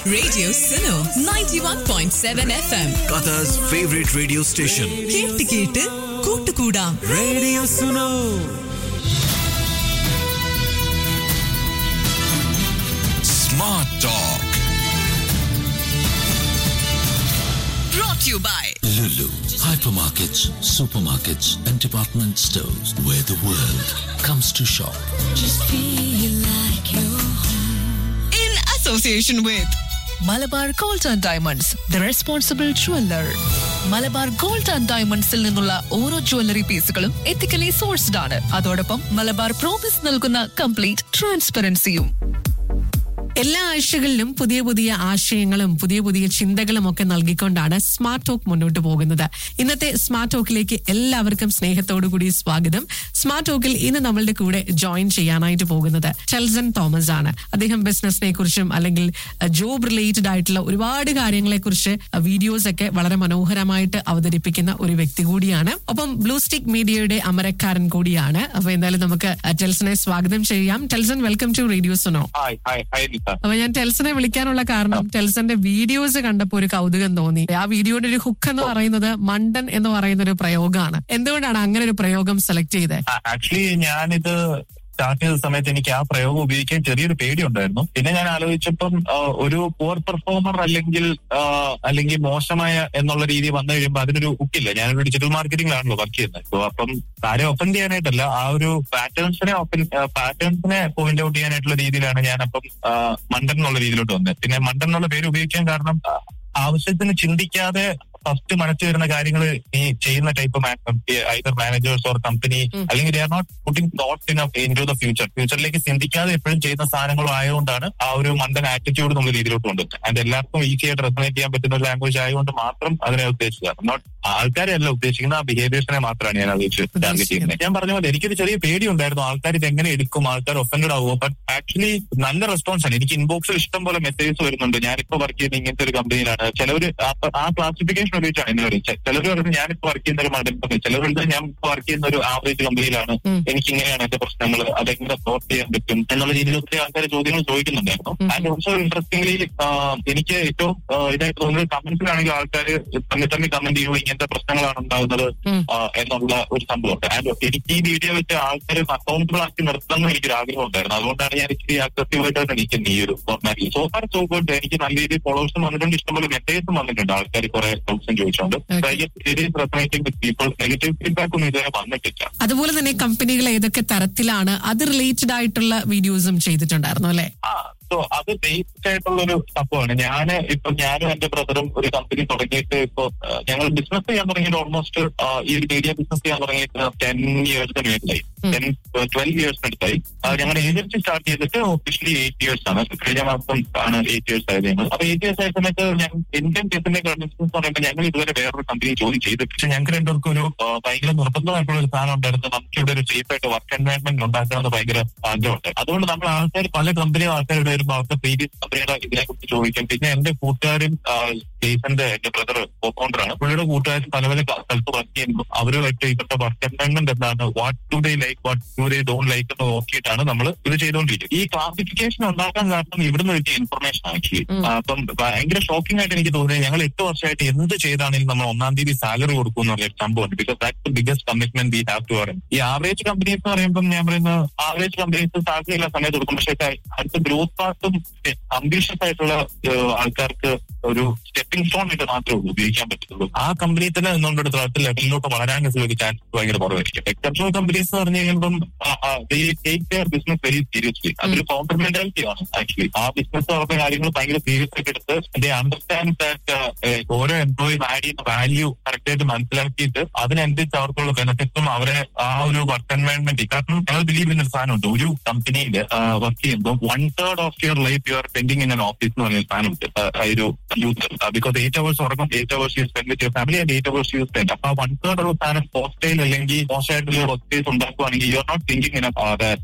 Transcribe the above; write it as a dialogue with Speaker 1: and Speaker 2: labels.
Speaker 1: Radio Suno 91.7 FM.
Speaker 2: Qatar's favorite radio station.
Speaker 1: കേട്ട് കേട്ട് കൂട്ടുകൂടാം
Speaker 2: Radio Suno. Smart Talk.
Speaker 1: brought to you by
Speaker 3: Lulu. Hypermarkets, supermarkets, and department stores where the world comes to shop.
Speaker 1: in association with
Speaker 4: Malabar gold and diamonds the responsible jeweller Malabar gold and ഡയമണ്ട്സിൽ നിന്നുള്ള ഓരോ jewellery പീസുകളും ethically sourced ആണ് അതോടൊപ്പം Malabar promise നൽകുന്ന complete ട്രാൻസ്പെറൻസിയും എല്ലാ ആഴ്ചകളിലും പുതിയ പുതിയ ആശയങ്ങളും പുതിയ പുതിയ ചിന്തകളും ഒക്കെ നൽകിക്കൊണ്ടാണ് സ്മാർട്ട് ടോക്ക് മുന്നോട്ട് പോകുന്നത് ഇന്നത്തെ സ്മാർട്ട് ടോക്കിലേക്ക് എല്ലാവർക്കും സ്നേഹത്തോടു കൂടി സ്വാഗതം സ്മാർട്ട് ടോക്കിൽ ഇന്ന് നമ്മളുടെ കൂടെ ജോയിൻ ചെയ്യാനായിട്ട് പോകുന്നത് ടെൽസൺ തോമസ് ആണ് അദ്ദേഹം ബിസിനസിനെ കുറിച്ചും അല്ലെങ്കിൽ ജോബ് റിലേറ്റഡ് ആയിട്ടുള്ള ഒരുപാട് കാര്യങ്ങളെ കുറിച്ച് വീഡിയോസ് ഒക്കെ വളരെ മനോഹരമായിട്ട് അവതരിപ്പിക്കുന്ന ഒരു വ്യക്തി കൂടിയാണ് ഒപ്പം ബ്ലൂ സ്റ്റിക് മീഡിയയുടെ അമരക്കാരൻ കൂടിയാണ് അപ്പൊ എന്തായാലും നമുക്ക് ടെൽസനെ സ്വാഗതം ചെയ്യാം Telson welcome to radio Suno
Speaker 5: hi hi hi Nisa
Speaker 4: അപ്പൊ ഞാൻ ടെൽസനെ വിളിക്കാനുള്ള കാരണം ടെൽസന്റെ വീഡിയോസ് കണ്ടപ്പോ ഒരു കൗതുകം തോന്നി ആ വീഡിയോയുടെ ഒരു ഹുക്ക് എന്ന് പറയുന്നത് മണ്ടൻ എന്ന് പറയുന്ന ഒരു പ്രയോഗമാണ് എന്തുകൊണ്ടാണ് അങ്ങനെ ഒരു പ്രയോഗം സെലക്ട് ചെയ്തത്
Speaker 5: ആക്ച്വലി ഞാനിത് സ്റ്റാർട്ട് ചെയ്ത സമയത്ത് എനിക്ക് ആ പ്രയോഗം ഉപയോഗിക്കാൻ ചെറിയൊരു പേടി ഉണ്ടായിരുന്നു പിന്നെ ഞാൻ ആലോചിച്ചപ്പം ആ, ഒരു പുവർ പെർഫോമർ അല്ലെങ്കിൽ ആ, അല്ലെങ്കിൽ മോശമായ എന്നുള്ള രീതി വന്നു കഴിയുമ്പോൾ അതിനൊരു ഹുക്കില്ല ഞാനൊരു ഡിജിറ്റൽ മാർക്കറ്റിംഗിലാണല്ലോ വർക്ക് ചെയ്യുന്നത് So, അപ്പം കാര്യം ഓപ്പൺ ചെയ്യാനായിട്ടല്ല ആ ഒരു പാറ്റേൺസിനെ ഓപ്പൺ പാറ്റേൺസിനെ പോയിന്റ് ഔട്ട് ചെയ്യാനായിട്ടുള്ള രീതിയിലാണ് ഞാൻ അപ്പം ആ, മണ്ടൻ എന്നുള്ള രീതിയിലോട്ട് വന്നത് പിന്നെ മണ്ടൻ എന്നുള്ള പേര് ഉപയോഗിക്കാൻ കാരണം ആ, ആവശ്യത്തിന് ചിന്തിക്കാതെ ഫസ്റ്റ് മനസ്സിൽ വരുന്ന കാര്യങ്ങൾ ഈ ചെയ്യുന്ന type either managers or company അല്ലെങ്കിൽ they are not putting thought in into the future ഫ്യൂച്ചറിലേക്ക് ചിന്തിക്കാതെ എപ്പോഴും ചെയ്യുന്ന സാധനങ്ങളും ആയതുകൊണ്ടാണ് ആ ഒരു മണ്ടൻ ആറ്റിറ്റ്യൂഡ് നമ്മൾ രീതിയിലോട്ട് കൊണ്ടുവന്നത് ആൻഡ് എല്ലാവർക്കും ഈസി ആയിട്ട് റെസണേറ്റ് ചെയ്യാൻ പറ്റുന്ന ഒരു ലാംഗ്വേജ് ആയതുകൊണ്ട് മാത്രം അതിനെ ഉദ്ദേശിച്ചത് നോട്ട് ആൾക്കാരെ അല്ല ഉദ്ദേശിക്കുന്നത് ആ ബിഹേവിയേഴ്സിനെ മാത്രമാണ് ഞാൻ ആലോചിച്ച് ടാർഗറ്റ് ചെയ്യുന്നത് ഞാൻ പറഞ്ഞ പോലെ എനിക്കൊരു ചെറിയ പേടി ഉണ്ടായിരുന്നു ആൾക്കാർ ഇത് എങ്ങനെ എടുക്കും ആൾക്കാർ ഒഫൻഡഡ് ആവുമോ ബട്ട് ആക്ച്വലി നല്ല റെസ്പോൺസ് ആണ് എനിക്ക് ഇൻബോക്സിൽ ഇഷ്ടം പോലെ മെസ്സേജസ് വരുന്നുണ്ട് ഞാനിപ്പോ വർക്ക് ചെയ്യുന്ന ഇങ്ങനത്തെ ഒരു കമ്പനിയിലാണ് ചിലവർ ആ ക്ലാസിഫിക്കേഷൻ ഉപയോഗിച്ചാണ് എന്നെ വിളിച്ചത് ചിലർ പറയുന്നത് ഞാനിപ്പോ വർക്ക് ചെയ്യുന്ന ഒരു മണ്ടൻ കമ്പനി ചിലർ പറയുന്നത് ഞാൻ ഇപ്പോ വർക്ക് ചെയ്യുന്ന ഒരു ആവറേജ് കമ്പനിയിലാണ്
Speaker 4: ഉം.
Speaker 5: എനിക്ക് ഇങ്ങനെയാണ് എന്റെ പ്രശ്നങ്ങൾ അതെങ്ങനെ സോർട്ട് ചെയ്യാൻ പറ്റും എന്നുള്ള രീതിയിൽ ഒത്തിരി ആൾക്കാർ ചോദ്യങ്ങൾ ചോദിക്കുന്നുണ്ടായിരുന്നു
Speaker 4: ഉം.
Speaker 5: ആൻഡ് ഓൾസോ ഇൻട്രസ്റ്റിംഗ്ലി എനിക്ക് ഏറ്റവും ആ, ഇതായിട്ട് തോന്നുന്നത് കമന്റ്സിലാണെങ്കിൽ ആൾക്കാർ തമ്മിൽ തമ്മിൽ കമന്റ് ചെയ്യുമ്പോൾ ഇങ്ങനത്തെ പ്രശ്നങ്ങളാണ് ഉണ്ടാകുന്നത്
Speaker 4: ഉം.
Speaker 5: ആ, എന്നുള്ള ഒരു സംഭവമുണ്ട് ആൻഡ് എനിക്ക് ഈ വീഡിയോ വെച്ച് ആൾക്കാർ അക്കൗണ്ടബിൾ ആക്കി നിർത്തണം എനിക്കൊരു ആഗ്രഹം ഉണ്ടായിരുന്നു അതുകൊണ്ടാണ് ഞാൻ ഇച്ചിരി അഗ്രസീവായിട്ടാണ് നിൽക്കുന്നത് ഈ ഒരു ഫോർമാറ്റിൽ സോ ഫാർ സോ ഗുഡ് എനിക്ക് നല്ല രീതിയിൽ ഫോളോവേഴ്സും വന്നിട്ടുണ്ട് ഇഷ്ടംപോലെ മെസ്സേജസും വന്നിട്ടുണ്ട് ആൾക്കാർ കുറെ ഡൗട്ട്സും ചോദിച്ചുകൊണ്ട് പീപ്പിൾ നെഗറ്റീവ് ഫീഡ്ബാക്ക് ഒന്നും ഇതുവരെ വന്നിട്ടില്ല
Speaker 4: അതുപോലെ തന്നെ കമ്പനികൾ ഏതൊക്കെ തരത്തിലാണ് അത് റിലേറ്റഡ് ആയിട്ടുള്ള വീഡിയോസും ചെയ്തിട്ടുണ്ടായിരുന്നു അല്ലെ
Speaker 5: ആ സോ അത് ബേസ്ഡ് ആയിട്ടുള്ള ഒരു സംഭവമാണ് ഞാൻ ഇപ്പൊ ഞാനും എന്റെ ബ്രദറും ഒരു കമ്പനി തുടങ്ങിയിട്ട് ഇപ്പൊ ആ, ഞങ്ങൾ ബിസിനസ് ചെയ്യാൻ തുടങ്ങിയിട്ട് ഓൾമോസ്റ്റ് ഈ ഒരു മീഡിയ ബിസിനസ് ചെയ്യാൻ തുടങ്ങിയിട്ട് ടെൻ ഇയേഴ്സിന് മേളിലായി ടെൻ ട്വൽവ് ഇയേഴ്സിന് അടുത്തായി ആ, ഞങ്ങളുടെ ഏജൻസി സ്റ്റാർട്ട് ചെയ്തിട്ട് ഒഫീഷ്യലി എയ്റ്റ് ഇയേഴ്സ് ആണ് കഴിഞ്ഞ മാസം ആണ് എയ്റ്റ് ഇയേഴ്സ് ആയത് ഞങ്ങൾ അപ്പൊ എയ്റ്റ് ഇയേഴ്സ് ആയ സമയത്ത് ഞങ്ങൾ ഇന്ത്യൻ ബിസിനസ് ബിസിനസ് പറയുമ്പോൾ ഞങ്ങൾ ഇതുവരെ വേറൊരു കമ്പനി ജോലി ചെയ്തു പക്ഷെ ഞങ്ങൾക്ക് രണ്ടുപേർക്കും ഒരു ആ, ഭയങ്കര നിർബന്ധമായിട്ടുള്ള ഒരു സാധനം ഉണ്ടായിരുന്നു നമുക്ക് ഇവിടെ ഒരു സേഫ് ആയിട്ട് വർക്ക് എൻവയൺമെന്റ് ഉണ്ടാക്കണമെന്ന് ഭയങ്കര ആഗ്രഹമുണ്ട് അതുകൊണ്ട് നമ്മൾ ആൾക്കാർ പല കമ്പനി ആൾക്കാരുടെ വരുമ്പോൾ അവർക്ക് പ്രീവിയസ് കമ്പനിയുടെ ഇതിനെ കുറിച്ച് ചോദിക്കും പിന്നെ എന്റെ കൂട്ടുകാരും ജെയ്സന്റെ എന്റെ ബ്രദർ ആണ് പുള്ളിയുടെ കൂട്ടുകാരും പല പല സ്ഥലത്ത് വർക്ക് ചെയ്യുമ്പോൾ അവരുമായിട്ട് ഇവിടുത്തെ വർക്ക് എൻവയൺമെന്റ് എന്താണ് what today like what today don't like എന്ന് നോക്കിയിട്ടാണ് നമ്മൾ ഇത് ചെയ്തുകൊണ്ടിരിക്കുന്നത് ഈ ക്ലാസിഫിക്കേഷൻ ഉണ്ടാക്കാൻ കാരണം ഇവിടുന്ന് കിട്ടിയ ഇൻഫർമേഷൻ ആക്കി അപ്പം ഭയങ്കര ഷോക്കിംഗ് ആയിട്ട് എനിക്ക് തോന്നിയത് ഞങ്ങൾ എട്ട് വർഷമായിട്ട് എന്ത് ചെയ്താണെങ്കിലും നമ്മൾ ഒന്നാം തീയതി സാലറി കൊടുക്കും എന്നുള്ള ഒരു സംഭവമുണ്ട് because that the biggest commitment we have to പറയും ഈ ആവറേജ് കമ്പനീസ് എന്ന് പറയുമ്പോൾ ഞാൻ പറയുന്ന ആവറേജ് കമ്പനീസ് സാലറി എല്ലാ സമയത്ത് കൊടുക്കും പക്ഷേ അടുത്ത ഗ്രോത്ത് പാർട്ടും അംബീഷ്യസ് ആയിട്ടുള്ള ഏഹ്, ആൾക്കാർക്ക് ഒരു സ്റ്റെപ്പിംഗ് സ്റ്റോൺ ആയിട്ട് മാത്രമേ ഉള്ളൂ ഉപയോഗിക്കാൻ പറ്റുള്ളൂ ആ കമ്പനി തന്നെ നിന്നുകൊണ്ടെടുത്ത അടുത്ത ലെവലിലോട്ട് വളരാൻ ഒരു ചാൻസ് ഭയങ്കര കുറവായിരിക്കും എക്സെപ്ഷണൽ കമ്പനീസ് എന്ന് പറഞ്ഞു കഴിയുമ്പം take their business very seriously അതൊരു കൗണ്ടർ മെന്റാലിറ്റി ആണ് ആക്ച്വലി ആ ബിസിനസ് അവരുടെ കാര്യങ്ങൾ ഭയങ്കര സീരിയസ് ആയിട്ട് എടുത്ത് ദേ അണ്ടർസ്റ്റാൻഡ് ദാറ്റ് ഓരോ എംപ്ലോയി ആഡ് ചെയ്യുന്ന വാല്യൂ കറക്റ്റ് ആയിട്ട് മനസ്സിലാക്കിയിട്ട് അതിനനുസരിച്ച് അവർക്കുള്ള ബെനിഫിറ്റ്സും അവരെ ആ ഒരു വർക്ക് എൻവയൺമെന്റ് കാരണം ഞങ്ങൾ ബിലീവ് ചെയ്യുന്ന ഒരു സാധനമുണ്ട് ഒരു കമ്പനിയിൽ വർക്ക് ചെയ്യുമ്പോൾ one third of your life you are spending in an office എന്ന് പറഞ്ഞ സാധനമുണ്ട് ആ, ആ ഒരു യൂത്ത് ബിക്കോസ് എയ്റ്റ് അവേഴ്സ് ഉറങ്ങും eight hours you spend with your family and eight hours you spend അപ്പൊ വൺ തേർഡ് ഉള്ള സാധനം പോസ്റ്റൈൽ അല്ലെങ്കിൽ മോശമായിട്ടുള്ള വർക്ക് സ്പേസ് ഉണ്ടാക്കുവാണെങ്കിൽ you are not thinking in